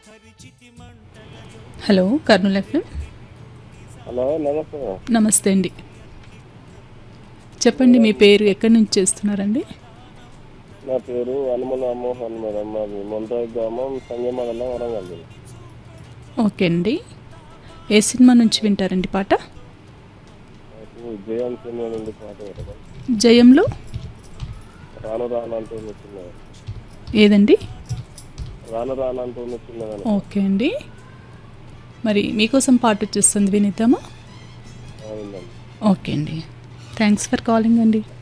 Hello Kurnool FM hello నమస్తే నమస్తే అండి చెప్పండి మీ పేరు ఎక్కడి నుంచి చేస్తున్నారండి నా పేరు హనుమల మోహన్ మేడం మాది మొండ్రాయి గ్రామం సంగమండలం వరంగల్ జిల్లా. ఓకే అండి ఏ సినిమా నుంచి వింటారండి పాట నాకు జయం సినిమా నుండి పాట పెట్టడం జయంలో రాను రాను అంటూ చిన్నగా ఏదండి రాను రాను అంటూ చిన్నగా ఓకే అండి మరి మీకోసం పాట వచ్చేస్తుంది వినిద్దామా అయిందండి ఓకే అండి థ్యాంక్స్ ఫర్ కాలింగ్ అండి